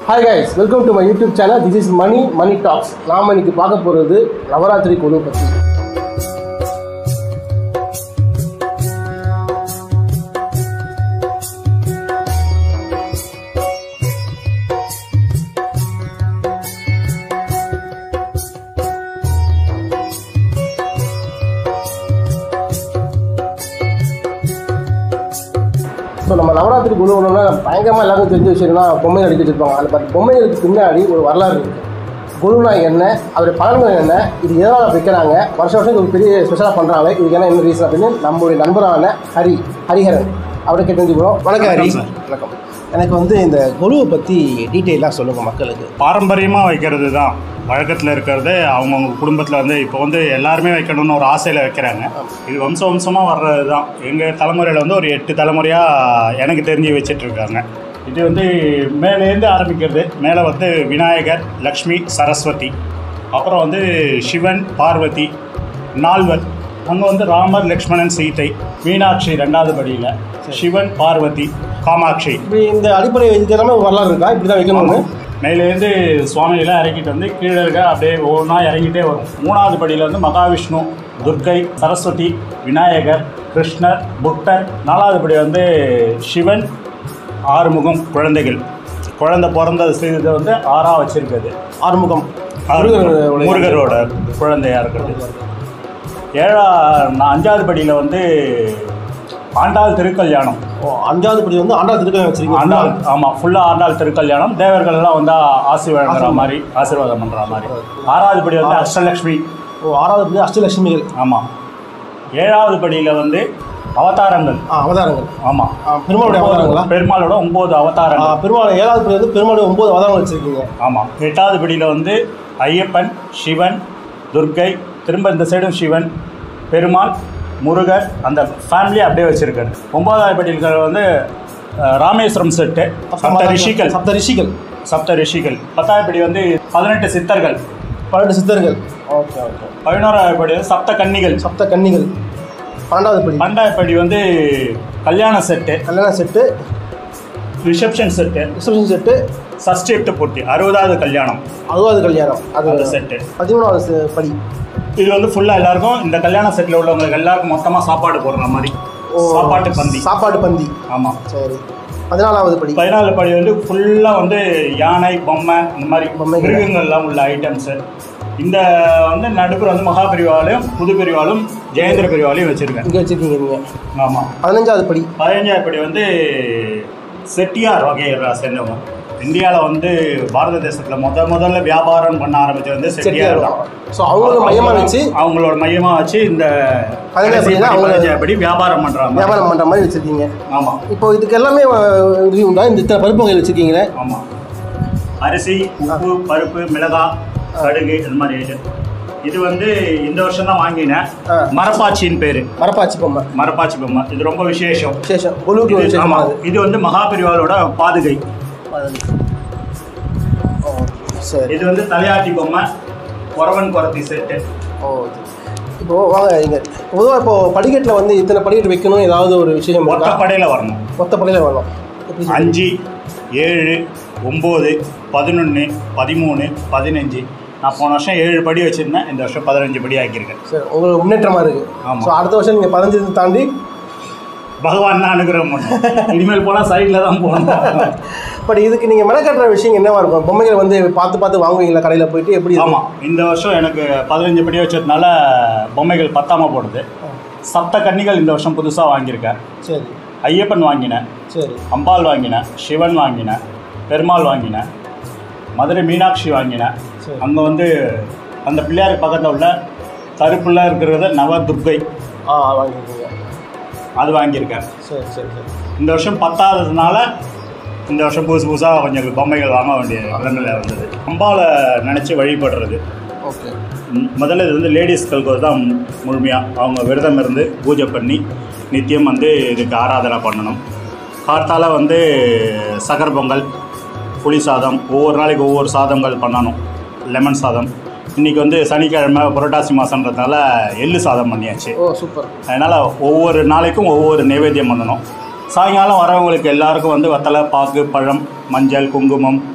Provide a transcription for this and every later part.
Hi guys welcome to my YouTube channel this is Mani Mani talks நாம் இன்னைக்கு பார்க்க போகிறது நவராத்திரி குழு பற்றி ஸோ நம்ம நவராத்திரி குழு ஒன்றுனா பயங்கரமாக எல்லாருக்கும் தெரிஞ்ச விஷயம்னா பொம்மை அடிக்க வச்சிருப்பாங்க அதில் பட் பொம்மைகளுக்கு பின்னாடி ஒரு வரலாறு இருக்குது குழுனா என்ன அதோடைய பலன்கள் என்ன இது எதனால் வைக்கிறாங்க வருஷம் வருஷம் இது ஒரு பெரிய ஸ்பெஷலாக பண்ணுறாங்க இதுக்கு என்ன என்ன ரீசன் அப்படின்னு நம்மளுடைய நண்பரான ஹரி ஹரிஹரன் அவரை கேட்டு தெரிஞ்சுக்கிறோம் வணக்கம் ஹரி வணக்கம் சார். வணக்கம் எனக்கு வந்து இந்த குழுவை பற்றி டீட்டெயிலாக சொல்லுங்கள் மக்களுக்கு பாரம்பரியமாக வைக்கிறது தான் வழக்கத்தில் இருக்கிறது அவங்கவுங்க குடும்பத்தில் வந்து இப்போ வந்து எல்லாருமே வைக்கணும்னு ஒரு ஆசையில் வைக்கிறாங்க இது வம்ச வம்சமாக வர்றது தான் எங்கள் தலைமுறையில் வந்து ஒரு எட்டு தலைமுறையாக எனக்கு தெரிஞ்சு வச்சிட்டு இருக்காங்க இது வந்து மேலேருந்து ஆரம்பிக்கிறது மேலே வந்து விநாயகர் லக்ஷ்மி சரஸ்வதி அப்புறம் வந்து சிவன் பார்வதி நால்வர் அங்கே வந்து ராமர் லக்ஷ்மணன் சீதை மீனாட்சி ரெண்டாவது படியில் சிவன் பார்வதி காமாட்சி இப்படி இந்த அடிப்படை இதுக்கு எல்லாமே ஒரு வரலாறு இருக்கா இப்படி தான் வைக்கணும்னு மேலேருந்து சுவாமியெல்லாம் இறக்கிட்டு வந்து கீழே இருக்க அப்படியே ஒவ்வொன்றா இறங்கிட்டே வரும் மூணாவது படியில் வந்து மகாவிஷ்ணு துர்க்கை சரஸ்வதி விநாயகர் கிருஷ்ணர் புத்தர் நாலாவது படி வந்து சிவன் ஆறுமுகம் குழந்தைகள் குழந்தை பிறந்த செய்தது வந்து ஆறாக வச்சிருக்குது ஆறுமுகம் ஆறுமுகம் முருகரோட குழந்தையா இருக்கிறது ஏழா நான் அஞ்சாவது படியில் வந்து ஆண்டாள் திருக்கல்யாணம் ஓ அஞ்சாவது படி வந்து ஆண்டாள் திருக்கல்யாணம் வச்சிருக்கீங்க ஆண்டாள் ஆமாம் ஃபுல்லாக ஆண்டாள் திருக்கல்யாணம் தேவர்கள் எல்லாம் வந்து ஆசி வழங்குற மாதிரி ஆசீர்வாதம் பண்ணுற மாதிரி ஆறாவது படி வந்து அஷ்டலக்ஷ்மி ஓ ஆறாவது படி அஷ்டலட்சுமிகள் ஆமாம் ஏழாவது படியில் வந்து அவதாரங்கள் ஆ அவதாரங்கள் ஆமாம் ஆ, பெருமாளுடைய அவதாரங்களா பெருமாளோட ஒம்பது ஆ, அவதாரங்கள் பெருமாள் ஏழாவது படி வந்து பெருமாளுடைய ஒன்பது அவதாரங்கள் வச்சிருக்கீங்க ஆமாம் எட்டாவது படியில் வந்து ஐயப்பன் சிவன் துர்க்கை திரும்ப இந்த சைடும் சிவன் பெருமாள் முருகர் அந்த ஃபேமிலி அப்படியே வச்சுருக்காரு ஒன்பதாவது படியில் வந்து அஹ், ராமேஸ்வரம் செட்டு சப்த ரிஷிகள் சப்த ரிஷிகள் சப்த ரிஷிகள் பத்தாவது படி வந்து பதினெட்டு சித்தர்கள் பன்னெண்டு சித்தர்கள் ஓகே ஓகே பதினோராவது படி வந்து சப்த கன்னிகள் சப்த கன்னிகள் பன்னெண்டாவது படி பன்னெண்டாவது படி வந்து கல்யாண செட்டு கல்யாண set reception set reception set சஷ்டிப்த பூர்த்தி அறுபதாவது கல்யாணம் அறுபது கல்யாணம் அது அந்த செட்டு பதிமூணாவது செ- படி இது வந்து ஃபுல்லாக எல்லாருக்கும் இந்த கல்யாண செட்டில் உள்ளவங்களுக்கு எல்லாருக்கும் மொத்தமாக சாப்பாடு போடுற மாதிரி ஓ, சாப்பாட்டு பந்தி சாப்பாடு பந்தி ஆமாம் சரி பதினாலாவது படி பதினாலு படி வந்து ஃபுல்லாக வந்து யானை பொம்மை இந்த மாதிரி பொம்மைகள். மிருகங்கள்லாம் உள்ள ஐட்டம்ஸு இந்த வந்து நடுப்புற வந்து மகாபிரிவாலையும் புது பிரிவாலும் ஜெயேந்திர பிரிவாலையும் வச்சுருக்கேன் இங்கே வச்சிருக்கீங்க நீங்கள் ஆமாம் பதினஞ்சாவது படி பதினஞ்சாவது படி வந்து செட்டியார் வகையை சேர்ந்தவங்க இந்தியாவில் வந்து பாரத தேசத்தில் முத முதல்ல வியாபாரம் பண்ண ஆரம்பிச்சது வந்து செட்டியார் தான் ஸோ அவங்கள மையமாக வச்சு அவங்களோட மையமா வச்சு இந்த பதினஞ்சாவது கடைசி படினா படி, அவங்க- பதினஞ்சாவது படி வியாபாரம் பண்றாங்க வியாபாரம் பண்ணுற மாதிரி வச்சிருக்கீங்க ஆமாம் இப்போ இதுக்கு எல்லாமே ரிவ்யூ உண்டா இந்த இத்தனை பருப்பு வகைகள் வச்சிருக்கீங்களே ஆமாம் அரிசி உப்பு பருப்பு மிளகாய் கடுகு இந்த மாதிரி ஐட்டம் இது வந்து இந்த வருஷம் தான் வாங்கினேன் ஆ. மரப்பாச்சின்னு பேர் மரப்பாச்சி பொம்மை மரப்பாச்சி பொம்மை இது ரொம்ப விசேஷம் விசேஷம் குழுவுக்கு இது- விசேஷம் ஆமா, அது இது வந்து மகாபிரிவாலோட பாதுகை ஓ சரி இது வந்து தலையாட்டி பொம்மை குறவன் குறத்தி செட்டு ஓ இப்போ வாங்க இங்கே பொதுவாக இப்போ படிக்கட்டில் வந்து இத்தனை படிக்கட்டு வைக்கணும் ஏதாவது ஒரு விஷயம் ஒத்த இருக்கா படையில் வரணும் மொத்த படியில் வரணும் எப்படி சொல்றது? அஞ்சு ஏழு ஒம்பது பதினொன்று பதிமூணு பதினஞ்சு நான் போன வருஷம் ஏழு படி வச்சுருந்தேன் இந்த வருஷம் பதினஞ்சு படி ஆக்கியிருக்கேன் சரி உங்களுக்கு முன்னேற்றமாக இருக்குது ஆமா. ஸோ அடுத்த வருஷம் நீங்கள் பதினஞ்சு தாண்டி பகவான் தான் அனுகிரகம் பண்ணும் இனிமேல் போனால் சைடில் தான் போகணும் பட் இதுக்கு நீங்கள் மெனக்கட்டுற விஷயம் என்னவா இருக்கும் பொம்மைகளை வந்து பார்த்து பார்த்து வாங்குவீங்களா கடையில் போயிட்டு எப்படி இருக்கும்? ஆமாம் இந்த வருஷம் எனக்கு பதினஞ்சு படி வச்சதுனால பொம்மைகள் பத்தாம போடுது சப்த கன்னிகள் இந்த வருஷம் புதுசாக வாங்கியிருக்கேன் சரி ஐயப்பன் வாங்கினேன் சரி அம்பாள் வாங்கினேன் சிவன் வாங்கினேன் பெருமாள் வாங்கினேன் மதுரை மீனாட்சி வாங்கினேன் சரி. அங்கே வந்து அந்த பிள்ளையாருக்கு பக்கத்தில் உள்ள கருப்புள்ள இருக்கிறத நவ துர்க்கை ஆ வாங்கிருக்கீங்க அது வாங்கியிருக்கேன் சரி சரி சரி இந்த வருஷம் பத்தாததுனால இந்த வருஷம் புதுசு புதுசாக கொஞ்சம் பொம்மைகள் வாங்க வேண்டிய நிலைமையில வந்தது அம்பாவை நினச்சி வழிபடுறது ஓகே ம், முதல்ல இது வந்து லேடிஸ்களுக்கு தான் முழுமையாக அவங்க விரதம் இருந்து பூஜை பண்ணி நித்தியம் வந்து இதுக்கு ஆராதனை பண்ணணும் கார்த்தால வந்து சக்கரை பொங்கல் புளி சாதம் ஒவ்வொரு நாளைக்கு ஒவ்வொரு சாதங்கள் பண்ணணும் லெமன் சாதம் இன்றைக்கி வந்து சனிக்கிழமை புரட்டாசி மாதன்றதுனால எள்ளு சாதம் பண்ணியாச்சு ஓ சூப்பர் அதனால் ஒவ்வொரு நாளைக்கும் ஒவ்வொரு நைவேத்தியம் பண்ணணும் சாயங்காலம் வரவங்களுக்கு எல்லாருக்கும் வந்து வத்தலை பாக்கு பழம் மஞ்சள் குங்குமம்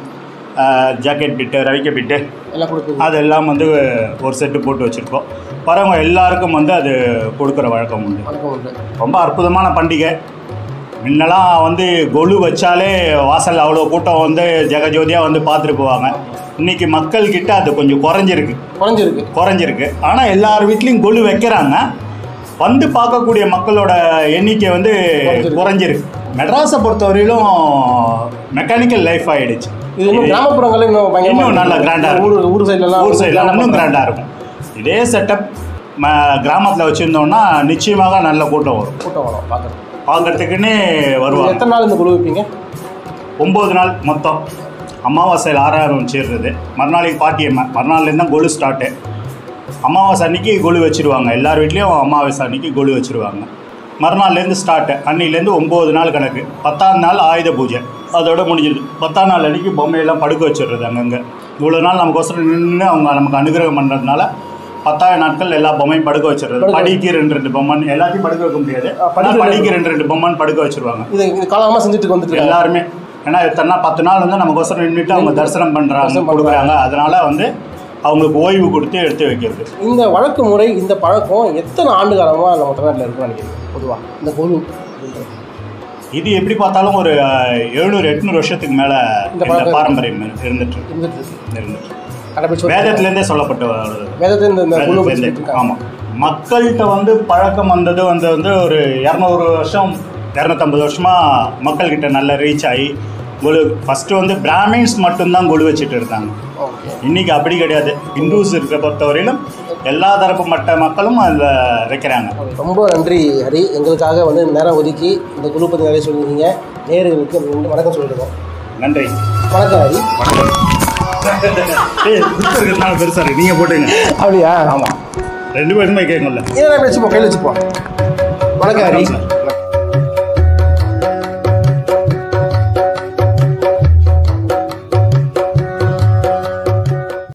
ஜாக்கெட் பிட்டு ரவிக்க பிட்டு எல்லாம் கொடுக்குது அதெல்லாம் வந்து ஒரு செட்டு போட்டு வச்சுருக்கோம் வரவங்க எல்லாருக்கும் வந்து அது கொடுக்குற வழக்கம் உண்டு வணக்கம் உண்டு ரொம்ப அற்புதமான பண்டிகை முன்னெல்லாம் வந்து கொலு வச்சாலே வாசல் அவ்வளோ கூட்டம் வந்து ஜெகஜோதியாக வந்து பார்த்துட்டு போவாங்க இன்னைக்கு மக்கள் கிட்ட அது கொஞ்சம் குறைஞ்சிருக்கு குறைஞ்சிருக்கு குறைஞ்சிருக்கு ஆனால் எல்லார் வீட்லேயும் கொலு வைக்கிறாங்க வந்து பார்க்கக்கூடிய மக்களோட எண்ணிக்கை வந்து குறைஞ்சிருக்கு. குறைஞ்சிருக்கு மெட்ராஸை பொறுத்தவரையிலும் மெக்கானிக்கல் லைஃப் ஆயிடுச்சு இது இன்னும் கிராமப்புறங்கள்ல இன்னும் பயங்கரமா இன்னும் நல்லா இருக்கு. grand ஆ ஊர் இருக்கும். ஊர் சைட்லலாம் ஊர் சைடில் இன்னும் கிராண்டாக இருக்கும் இதே செட்டப் கிராமத்தில் வச்சுருந்தோம்னா நிச்சயமாக நல்ல கூட்டம் வரும் கூட்டம் வரும் பார்க்குறது பார்க்கறதுக்குன்னே வருவாங்க எத்தனை நாள் இந்த குழு வைப்பீங்க ஒம்பது நாள் மொத்தம் அமாவாசையில் ஆரம்பிச்சிடுறது மறுநாளைக்கு பாட்டியம்மா மறுநாள்லேருந்து தான் கொலு ஸ்டார்ட்டு அமாவாசை அன்னைக்கு கொலு வச்சுருவாங்க எல்லார் வீட்லேயும் அமாவாசை அன்னைக்கு கொலு வச்சுருவாங்க மறுநாள்லேருந்து ஸ்டார்ட்டு அன்னிலேருந்து ஒம்பது நாள் கணக்கு பத்தாம் நாள் ஆயுத பூஜை அதோட முடிஞ்சிருது பத்தாம் நாள் அன்னைக்கு பொம்மையெல்லாம் படுக்க வச்சிடுறது அங்கங்கே இவ்வளோ நாள் நமக்கோசரம் நின்று அவங்க நமக்கு அனுகிரகம் பண்ணுறதுனால பத்தாயிரம் நாட்கள் எல்லா பொம்மையும் படுக்க வச்சிடுறது படுக்க படிக்கு ரெண்டு ரெண்டு பொம்மன் எல்லாத்தையும் படுக்க வைக்க முடியாது ஆ, படிக்கு ஆனா படிக்கு ரெண்டு ரெண்டு பொம்மன் படுக்க வச்சிருவாங்க இது இது காலமாக செஞ்சுட்டு வந்துட்டு இருக்காங்க எல்லாருமே ஏன்னா இத்தனை நாள் பத்து நாள் வந்து நமக்கோசரம் நின்றுட்டு அவங்க தரிசனம் பண்ணுறாங்க தரிசனம் கொடுக்குறாங்க அதனால வந்து அவங்களுக்கு ஓய்வு கொடுத்து எடுத்து வைக்கிறது இந்த வழக்கு முறை இந்த பழக்கம் எத்தனை ஆண்டு காலமாக நம்ம தமிழ்நாட்டில் இருக்குன்னு நினைக்கிறீங்க பொதுவாக இந்த குழு இது எப்படி பார்த்தாலும் ஒரு எழுநூறு எட்நூறு வருஷத்துக்கு மேலே இந்த இந்த பழக்கம் பாரம்பரியம் இருந்துட்டு இருக்கு. இருந்துட்டு இருக்கு இருந்துட்டு இருக்கு. கடைபிடிச்சு வேதத்துலேருந்தே சொல்லப்பட்ட ஒரு வேதத்தை இந்த இந்த குழு வேதத்துலேருந்தே வச்சுட்டு இருக்காங்க ஆமாம் மக்கள்கிட்ட வந்து பழக்கம் வந்தது வந்து வந்து ஒரு இரநூறு வருஷம் இரநூத்தம்பது வருஷமாக மக்கள்கிட்ட நல்ல ரீச் ஆகி கொலு ஃபஸ்ட்டு வந்து பிராமின்ஸ் மட்டும்தான் கொலு வச்சுட்டு இருந்தாங்க ஓகே இன்னைக்கு அப்படி கிடையாது இந்துஸ் இருக்க பொறுத்தவரையிலும் எல்லா தரப்பு மட்ட மக்களும் அதில் வைக்கிறாங்க ரொம்ப நன்றி ஹரி எங்களுக்காக வந்து நேரம் ஒதுக்கி இந்த குழு பற்றி நிறைய சொல்லியிருக்கீங்க நேயர்களுக்கு மீண்டும் வணக்கம் சொல்லிடுவோம் நன்றி வணக்கம் ஹரி ஏய் கொடுத்துருக்கிறதுனால பெருசாக இருக்கு நீங்கள் போட்டுங்க அப்படியா ஆமாம் ரெண்டு பேருமே கேட்கல இதை வச்சுப்போம் கையில் வச்சுப்போம் வணக்கம் ஹரி சார்